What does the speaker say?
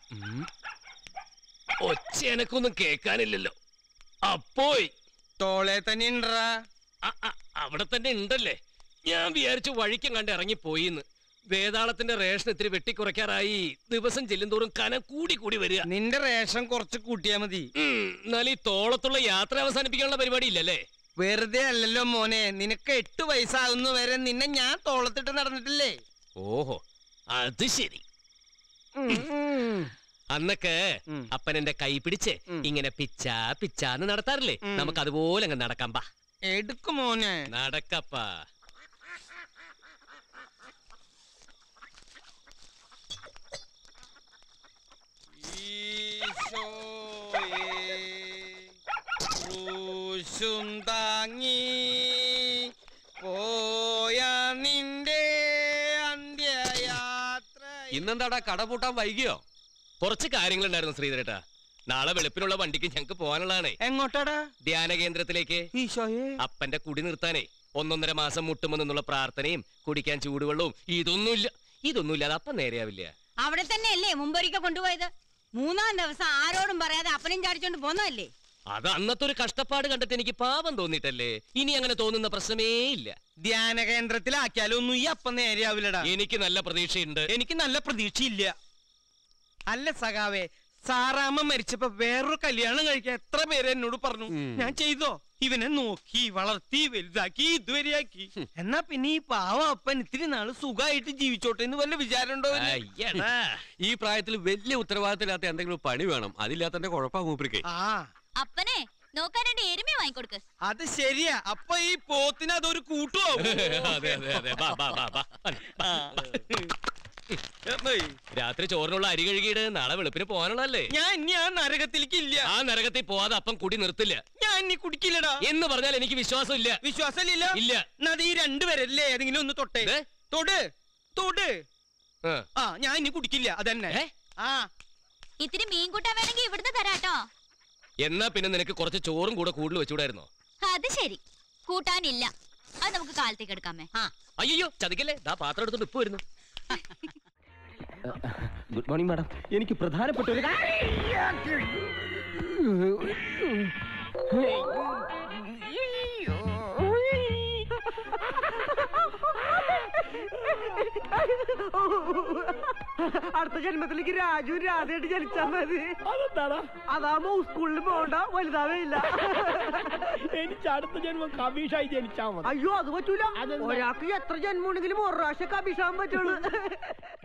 ഒച്ച എനക്കൊന്നും കേക്കാനില്ലല്ലോ അപ്പോയി തോളെ തന്നെ ഉണ്ടറാ അ, അ, അവിടെ തന്നെ ഉണ്ടല്ലേ ഞാൻ വിചാരിച്ചു വഴിക്കും കണ്ട് ഇറങ്ങിപ്പോയിന്ന് വേതാളത്തിന്റെ റേഷൻ ഇത്തിരി വെട്ടിക്കുറയ്ക്കാറായി ദിവസം ചെല്ലുന്തോറും കനം കൂടി കൂടി വരിക നിന്റെ റേഷൻ കുറച്ച് കൂട്ടിയാ മതി ഉം, എന്നാൽ ഈ തോളത്തുള്ള യാത്ര അവസാനിപ്പിക്കാനുള്ള പരിപാടി ഇല്ലല്ലേ വെറുതെ അല്ലല്ലോ മോനെ നിനക്ക് എട്ട് വയസ്സാകുന്ന വരെ നിന്നെ ഞാൻ തോളത്തിട്ട് നടന്നിട്ടില്ലേ ഓഹോ അത് ശരി അന്നൊക്കെ ഉം. അപ്പൻ എന്റെ കൈ പിടിച്ച് ഉം. ഇങ്ങനെ പിച്ചാ പിച്ചാന്ന് നടത്താറില്ലേ ഉം. നമുക്ക് അതുപോലെ അങ്ങ് നടക്കാം ബാ എടുക്കു മോനെ നടക്കപ്പാ ക്രൂശും താങ്ങി പോയ നിന്റെ അന്ത്യയാത്ര ഇന്നെന്താടാ കട പൂട്ടാൻ വൈകിയോ കുറച്ച് കാര്യങ്ങളുണ്ടായിരുന്നു ശ്രീധരേട്ടാ നാളെ വെളുപ്പിനുള്ള വണ്ടിക്ക് ഞങ്ങക്ക് പോകാനുള്ളതാണേ എങ്ങോട്ടാടാ ധ്യാന കേന്ദ്രത്തിലേക്ക് ഈശോയെ അപ്പന്റെ കുടി നിർത്താനേ ഒന്നൊന്നര മാസം മുട്ടുമെന്നുള്ള പ്രാർത്ഥനയും കുടിക്കാൻ ചൂടുവെള്ളവും ഇതൊന്നുമില്ല ഇതൊന്നുമില്ലാതെ അപ്പം നേരെയാവില്ല അവിടെ തന്നെയല്ലേ മുമ്പൊരിക്കൽ കൊണ്ടുപോയത് മൂന്നാം ദിവസം ആരോടും പറയാതെ അപ്പനും ചാടിച്ചോണ്ട് പോന്നതല്ലേ അത് അന്നത്തെ ഒരു കഷ്ടപ്പാട് കണ്ടിട്ട് എനിക്ക് പാപം തോന്നിയിട്ടല്ലേ ഇനി അങ്ങനെ തോന്നുന്ന പ്രശ്നമേ ഇല്ല ധ്യാന കേന്ദ്രത്തിലാക്കിയാലോ ഒന്നും ഈ അപ്പം നേരെയാവില്ലടാ എനിക്ക് നല്ല പ്രതീക്ഷയുണ്ട് എനിക്ക് നല്ല പ്രതീക്ഷയില്ല അല്ല സഖാവേ സാറാമ്മ മരിച്ചപ്പോ വേറൊരു കല്യാണം കഴിക്കാൻ എത്ര പേര് എന്നോട് പറഞ്ഞു ഞാൻ ചെയ്തോ ഇവനെ നോക്കി വളർത്തി വലുതാക്കി ഇതുവരെയാക്കി എന്നാ പിന്നെ ഈ പാവ അപ്പൻ ഇത്തിരി നാള് സുഖമായിട്ട് ജീവിച്ചോട്ടെ എന്ന് വല്ല വിചാരം ഉണ്ടോ ഇവന്? അയ്യടാ ഈ പ്രായത്തിൽ വലിയ ഉത്തരവാദിത്തമില്ലാത്ത എന്തെങ്കിലും പണി വേണം അതില്ലാത്തന്റെ കുഴപ്പാ മൂപ്പരിക്ക് ആ അപ്പനെ നോക്കാൻ രണ്ട് എരുമ വാങ്ങിക്കൊടുക്ക് അത് ശരിയാ അപ്പൊ ഈ പോത്തിന് അതൊരു കൂട്ടുമാവും അതെ അതെ അതെ ബാ ബാ ബാ ബാ ബാ. രാത്രി ചോറിനുള്ള അരി കഴുകിയിട്ട് നാളെ വെളുപ്പിന് പോകാനുള്ളതല്ലേ ഞാൻ ഇനി ആ നരകത്തിലേക്ക് ഇല്ല ആ നരകത്തിൽ പോവാതെ അപ്പം കുടി നിർത്തില്ല ഞാൻ ഇനി കുടിക്കില്ലടാ എന്ന് പറഞ്ഞാൽ എനിക്ക് വിശ്വാസമില്ല വിശ്വാസമില്ല ഇല്ല. എന്നാ അത് ഈ രണ്ടുപേരല്ലേ ഏതെങ്കിലും ഒന്ന് തൊട്ടേ ദേ. തൊട് തൊട് ആ. ആ ഞാൻ ഇനി കുടിക്കില്ല അതന്നെ ഏ? ആ ഇത്തിരി മീൻ കൂട്ടാൻ വേണമെങ്കിൽ ഇവിടുന്ന് തരാട്ടോ എന്നാ പിന്നെ നിനക്ക് കുറച്ച് ചോറും കൂടെ കൂടുതൽ വെച്ചുകൂടായിരുന്നോ അത് ശരി കൂട്ടാനില്ല അത് നമുക്ക് കാലത്തേക്ക് എടുക്കാമേ ആ അയ്യോ ചതിക്കല്ലേ ദാ പാത്രം എടുത്തോണ്ട് ഇപ്പൊ വരുന്നു ഗുഡ് മോർണിംഗ് മാഡം എനിക്ക് പ്രധാനപ്പെട്ട ഒരു അടുത്ത ജന്മത്തിലേക്ക് രാജു രാധയായിട്ട് ജനിച്ചാ മതി അതെന്താടാ അതാകുമ്പോ സ്കൂളിൽ പോകണ്ട വലുതാവേയില്ല എനിക്ക് അടുത്ത ജന്മം കബീഷായി ജനിച്ചാ മതി അയ്യോ അത് പറ്റൂല ഒരാൾക്ക് എത്ര ജന്മം ഉണ്ടെങ്കിലും ഒരു പ്രാവശ്യം കബീഷാൻ പറ്റുള്ളൂ